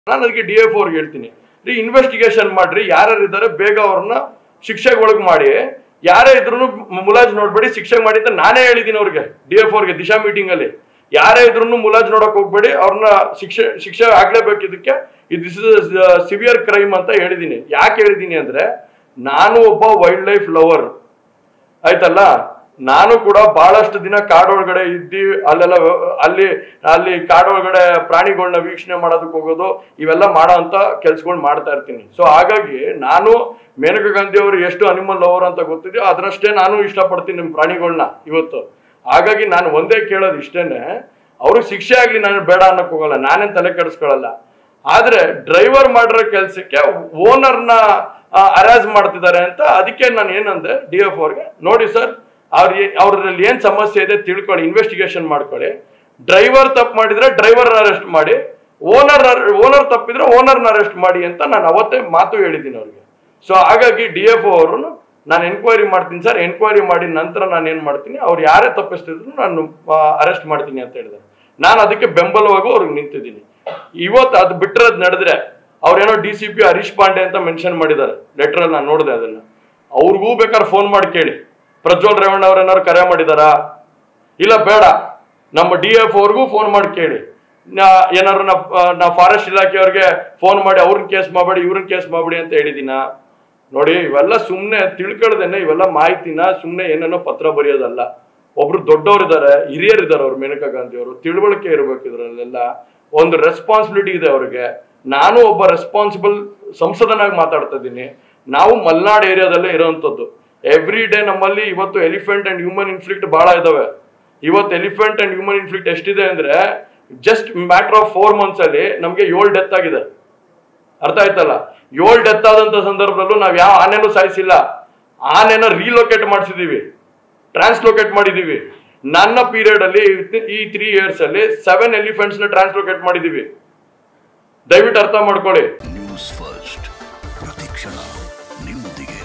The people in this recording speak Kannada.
ನಾನು ಅದಕ್ಕೆ ಡಿ ಎಫ್ ಅವ್ರಿಗೆ ಹೇಳ್ತೀನಿ ರೀ ಇನ್ವೆಸ್ಟಿಗೇಷನ್ ಮಾಡ್ರಿ ಯಾರ್ಯಾರು ಇದ್ದಾರೆ ಬೇಗ ಅವ್ರನ್ನ ಶಿಕ್ಷೆಗೆ ಒಳಗೆ ಮಾಡಿ ಯಾರೇ ಇದ್ರು ಮುಲಾಜ್ ನೋಡ್ಬೇಡಿ ಶಿಕ್ಷೆ ಮಾಡಿ ಅಂತ ನಾನೇ ಹೇಳಿದ್ದೀನಿ ಅವ್ರಿಗೆ ಡಿ ಎಫ್ ಅವ್ರಿಗೆ ದಿಶಾ ಮೀಟಿಂಗ್ ಅಲ್ಲಿ ಯಾರೇ ಇದ್ರು ಮುಲಾಜ್ ನೋಡಕ್ ಹೋಗ್ಬೇಡಿ ಅವ್ರನ್ನ ಶಿಕ್ಷೆ ಶಿಕ್ಷೆ ಆಗ್ಲೇಬೇಕು ಇದಕ್ಕೆ ದಿಸ್ ಇಸ್ ಸಿವಿಯರ್ ಕ್ರೈಮ್ ಅಂತ ಹೇಳಿದ್ದೀನಿ ಯಾಕೆ ಹೇಳಿದ್ದೀನಿ ಅಂದ್ರೆ ನಾನು ಒಬ್ಬ ವೈಲ್ಡ್ ಲೈಫ್ ಲವರ್ ಆಯ್ತಲ್ಲ ನಾನು ಕೂಡ ಬಹಳಷ್ಟು ದಿನ ಕಾಡೊಳಗಡೆ ಇದ್ದಿ ಅಲ್ಲೆಲ್ಲ ವ್ಯ- ಅಲ್ಲಿ ಅಲ್ಲಿ ಕಾಡೊಳಗಡೆ ಪ್ರಾಣಿಗಳನ್ನ ವೀಕ್ಷಣೆ ಮಾಡೋದಕ್ಕೆ ಹೋಗೋದು ಇವೆಲ್ಲ ಮಾಡೋ ಅಂತ ಕೆಲ್ಸಗಳು ಮಾಡ್ತಾ ಇರ್ತೀನಿ ಸೊ ಹಾಗಾಗಿ ನಾನು ಮೇನಕಾ ಗಾಂಧಿ ಅವರು ಎಷ್ಟು ಅನಿಮಲ್ ಲವರ್ ಅಂತ ಗೊತ್ತಿದೆಯೋ ಅದರಷ್ಟೇ ನಾನು ಇಷ್ಟಪಡ್ತೀನಿ ನಿಮ್ಮ ಪ್ರಾಣಿಗಳನ್ನ ಇವತ್ತು ಹಾಗಾಗಿ ನಾನು ಒಂದೇ ಕೇಳೋದು ಇಷ್ಟೇನೆ ಅವ್ರಿಗೆ ಶಿಕ್ಷೆ ಆಗ್ಲಿ ನಾನು ಬೇಡ ಅನ್ನಕ್ ಹೋಗಲ್ಲ ನಾನೇನ್ ತಲೆ ಕೆಡಿಸ್ಕೊಳ್ಳಲ್ಲ ಆದ್ರೆ ಡ್ರೈವರ್ ಮಾಡಿರೋ ಕೆಲ್ಸಕ್ಕೆ ಓನರ್ನ ಅರೇಂಜ್ ಮಾಡ್ತಿದ್ದಾರೆ ಅಂತ ಅದಕ್ಕೆ ನಾನು ಏನಂದೆ ಡಿ ಎಫ್ ಅವ್ರಿಗೆ ನೋಡಿ ಸರ್ ಅವ್ರ ಅವ್ರಲ್ಲಿ ಏನ್ ಸಮಸ್ಯೆ ಇದೆ ತಿಳ್ಕೊಳ್ಳಿ ಇನ್ವೆಸ್ಟಿಗೇಷನ್ ಮಾಡ್ಕೊಳ್ಳಿ ಡ್ರೈವರ್ ತಪ್ಪು ಮಾಡಿದ್ರೆ ಡ್ರೈವರ್ನ ಅರೆಸ್ಟ್ ಮಾಡಿ ಓನರ್ ಓನರ್ ತಪ್ಪಿದ್ರೆ ಓನರ್ನ ಅರೆಸ್ಟ್ ಮಾಡಿ ಅಂತ ನಾನು ಅವತ್ತೇ ಮಾತು ಹೇಳಿದ್ದೀನಿ ಅವ್ರಿಗೆ ಸೊ ಹಾಗಾಗಿ ಡಿ ಎಫ್ ಅವರು ನಾನು ಎನ್ಕ್ವೈರಿ ಮಾಡ್ತೀನಿ ಸರ್ ಎನ್ಕ್ವೈರಿ ಮಾಡಿ ನಂತರ ನಾನು ಏನ್ ಮಾಡ್ತೀನಿ ಅವ್ರು ಯಾರೇ ತಪ್ಪಿಸ್ತಿದ್ರು ನಾನು ಅರೆಸ್ಟ್ ಮಾಡ್ತೀನಿ ಅಂತ ಹೇಳಿದ್ದಾರೆ ನಾನು ಅದಕ್ಕೆ ಬೆಂಬಲವಾಗಿ ಅವ್ರಿಗೆ ನಿಂತಿದ್ದೀನಿ ಇವತ್ತು ಅದು ಬಿಟ್ಟರೆ ಅದು ನಡೆದ್ರೆ ಅವ್ರೇನೋ D C P Harish Pandey ಅಂತ ಮೆನ್ಷನ್ ಮಾಡಿದ್ದಾರೆ ಲೆಟರ್ ನಾನು ನೋಡಿದೆ ಅದನ್ನ ಅವ್ರಿಗೂ ಬೇಕಾದ್ರೆ ಫೋನ್ ಮಾಡಿ ಕೇಳಿ ಪ್ರಜ್ವಲ್ ರೇವಣ್ಣ ಅವ್ರೇನಾದ್ರು ಕರೆ ಮಾಡಿದಾರಾ ಇಲ್ಲ ಬೇಡ ನಮ್ಮ ಡಿ ಎಫ್ ಅವ್ರಿಗೂ ಫೋನ್ ಮಾಡಿ ಕೇಳಿ ನಾ- ಏನಾದ್ರು ನಾ ನಾ ಫಾರೆಸ್ಟ್ ಇಲಾಖೆಯವ್ರಿಗೆ ಫೋನ್ ಮಾಡಿ ಅವ್ರನ್ನ ಕೇಸ್ ಮಾಡಬೇಡಿ ಇವ್ರನ್ನ ಕೇಸ್ ಮಾಡಬೇಡಿ ಅಂತ ಹೇಳಿದಿನ ನೋಡಿ ಇವೆಲ್ಲ ಸುಮ್ಮನೆ ತಿಳ್ಕೊಳ್ದೇನೆ ಇವೆಲ್ಲ ಮಾಹಿತಿನ ಸುಮ್ಮನೆ ಏನೇನೋ ಪತ್ರ ಬರೆಯೋದಲ್ಲ ಒಬ್ರು ದೊಡ್ಡವರಿದ್ದಾರೆ ಹಿರಿಯರಿದ್ದಾರೆ ಅವ್ರು ಮೇನಕಾ ಗಾಂಧಿ ಅವರು ತಿಳುವಳಿಕೆ ಇರಬೇಕು ಇದರಲ್ಲೆಲ್ಲ ಒಂದು ರೆಸ್ಪಾನ್ಸಿಬಿಲಿಟಿ ಇದೆ ಅವ್ರಿಗೆ ನಾನು ಒಬ್ಬ ರೆಸ್ಪಾನ್ಸಿಬಲ್ ಸಂಸದನಾಗಿ ಮಾತಾಡ್ತಾ ಇದ್ದೀನಿ ನಾವು ಮಲ್ನಾಡ್ ಏರಿಯಾದಲ್ಲೇ ಇರೋವಂಥದ್ದು ಎವ್ರಿ ಡೇ ನಮ್ಮಲ್ಲಿ ಇವತ್ತು ಎಲಿಫೆಂಟ್ ಅಂಡ್ ಹ್ಯೂಮನ್ ಇನ್ಫ್ಲಿಕ್ಟ್ ಬಹಳ ಇದಾವೆ ಇವತ್ತು ಎಲಿಫೆಂಟ್ ಅಂಡ್ ಹ್ಯೂಮನ್ ಇನ್ಫ್ಲಿಕ್ಟ್ ಎಷ್ಟಿದೆ ಅಂದ್ರೆ just matter of four months ಅಲ್ಲಿ ನಮಗೆ ಏಳು ಡೆತ್ ಆಗಿದೆ ಅರ್ಥ ಆಯ್ತಲ್ಲ ಏಳು ಡೆತ್ ಆದಂತ ಸಂದರ್ಭದಲ್ಲೂ ನಾವು ಯಾವ ಆನೆನೂ ಸಾಯಿಸಿಲ್ಲ ಆನೆನ ರೀಲೊಕೇಟ್ ಮಾಡಿಸಿದೀವಿ ಟ್ರಾನ್ಸ್ಲೋಕೇಟ್ ಮಾಡಿದೀವಿ ನನ್ನ ಪೀರಿಯಡ್ ಅಲ್ಲಿ ಇತ್- ಈ ತ್ರೀ ಇಯರ್ಸ್ ಅಲ್ಲಿ ಸೆವೆನ್ ಎಲಿಫೆಂಟ್ಸ್ ನ ಟ್ರಾನ್ಸ್ಲೋಕೇಟ್ ಮಾಡಿದೀವಿ ದಯವಿಟ್ಟು ಅರ್ಥ ಮಾಡ್ಕೊಳ್ಳಿ ನ್ಯೂಸ್ ಫಸ್ಟ್ ಪ್ರತಿಕ್ಷಣ ನಿಮ್ಮೊಂದಿಗೆ